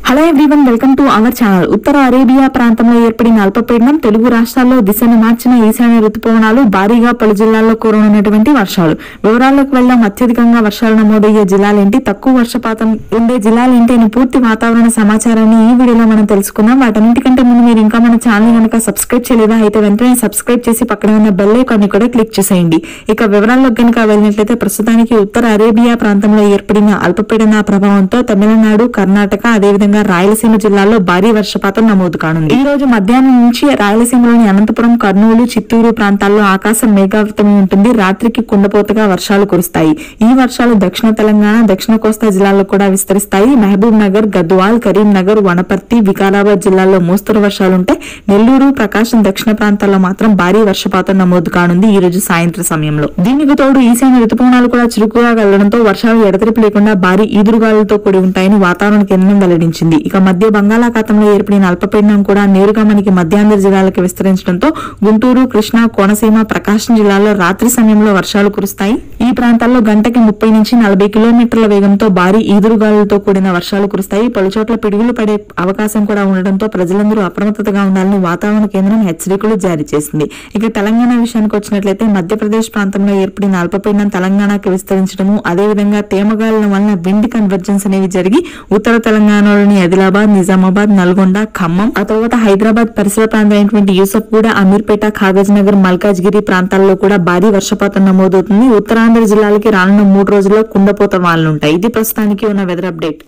hello everyone welcome to our channel ఉత్తర Arabia ప్రాంతంలో ఏర్పడిన అల్పపీడనం తెలుగు రాష్ట్రాల్లో దిశను మార్చిన ఈశాన్య రుతుపవనాలు భారీగా పలు జిల్లాల్లో కురనున్నటువంటి వర్షాలు వివరాల్లోకి వెళ్దాం అత్యధికంగా వర్షాలు నమోదయ్యే జిల్లాలేంటి తక్కువ వర్షపాతం ఉండే జిల్లాలేంటి అని పూర్తి వాతావరణ సమాచారాన్ని ఈ వీడియోలో మనం తెలుసుకుందాం వాటన్నిటికంటే ముందు మీరు ఇంకా మన ఛానల్ కనుక సబ్స్క్రైబ్ చేయలేదా అయితే వెంటనే సబ్స్క్రైబ్ చేసి పక్కన ఉన్న బెల్ ఐకాన్ కూడా క్లిక్ చేసేయండి ఇక వివరాల్లోకి కనుక వెళ్ళినట్లయితే ప్రస్తుతానికి ఉత్తర అరేబియా ప్రాంతంలో ఏర్పడిన అల్పపీడన ప్రభావంతో తమిళనాడు కర్ణాటక అదేవిధంగా రాయలసీమ జిల్లాల్లో భారీ వర్షపాతం నమోదు కానుంది ఈ రోజు మధ్యాహ్నం నుంచి రాయలసీమలోని అనంతపురం కర్నూలు చిత్తూరు ప్రాంతాల్లో ఆకాశం మేఘావృతమై ఉంటుంది రాత్రికి కుండపోతగా వర్షాలు కురుస్తాయి ఈ వర్షాలు దక్షిణ తెలంగాణ దక్షిణ కోస్తా జిల్లాల్లో కూడా విస్తరిస్తాయి మహబూబ్ నగర్ గద్వాల్ కరీంనగర్ వనపర్తి వికారాబాద్ జిల్లాల్లో మోస్తరు వర్షాలుంటే నెల్లూరు ప్రకాశం దక్షిణ ప్రాంతాల్లో మాత్రం భారీ వర్షపాతం నమోదు కానుంది ఈ రోజు సాయంత్రం సమయంలో దీనికి తోడు ఈశాన్య ఋతుపవనాలు కూడా చురుకుగా వెళ్లడంతో వర్షాలు ఎడతెరిపి లేకుండా భారీ ఈదురుగాలులతో కూడి ఉంటాయని వాతావరణ కేంద్రం వెల్లడించింది ఇక మధ్య బంగాళాఖాతంలో ఏర్పడిన అల్పపీడనం కూడా నేరుగా మనకి మధ్యాంధ్ర జిల్లాలకు విస్తరించడంతో గుంటూరు కృష్ణా కోనసీమ ప్రకాశం జిల్లాలో రాత్రి సమయంలో వర్షాలు కురుస్తాయి ఈ ప్రాంతాల్లో గంటకి ముప్పై నుంచి నలభై కిలోమీటర్ల వేగంతో భారీ ఈదురుగాలులతో కూడిన వర్షాలు కురుస్తాయి పలుచోట్ల పిడుగులు పడే అవకాశం కూడా ఉండడంతో ప్రజలందరూ అప్రమత్తతగా ఉండాలని వాతావరణ కేంద్రం హెచ్చరికలు జారీ చేసింది ఇక తెలంగాణ విషయానికి వచ్చినట్లయితే మధ్యప్రదేశ్ ప్రాంతంలో ఏర్పడిన అల్పపీడనం తెలంగాణకు విస్తరించడము అదేవిధంగా తేమగాలుల వలన విండ్ కన్వర్జెన్స్ అనేవి జరిగి ఉత్తర తెలంగాణలోని ఆదిలాబాద్ నిజామాబాద్ నల్గొండ ఖమ్మం ఆ తర్వాత హైదరాబాద్ పరిసర ప్రాంతమైనటువంటి యూసఫ్గూడ అమీర్పేట కాగజ్ నగర్ మల్కాజ్గిరి ప్రాంతాల్లో కూడా భారీ వర్షపాతం నమోదవుతుంది ఉత్తరాంధ్ర జిల్లాలకి రానున్న మూడు రోజుల్లో కుండపోత వానలుంటాయి ఇది ప్రస్తుతానికి ఉన్న వెదర్ అప్డేట్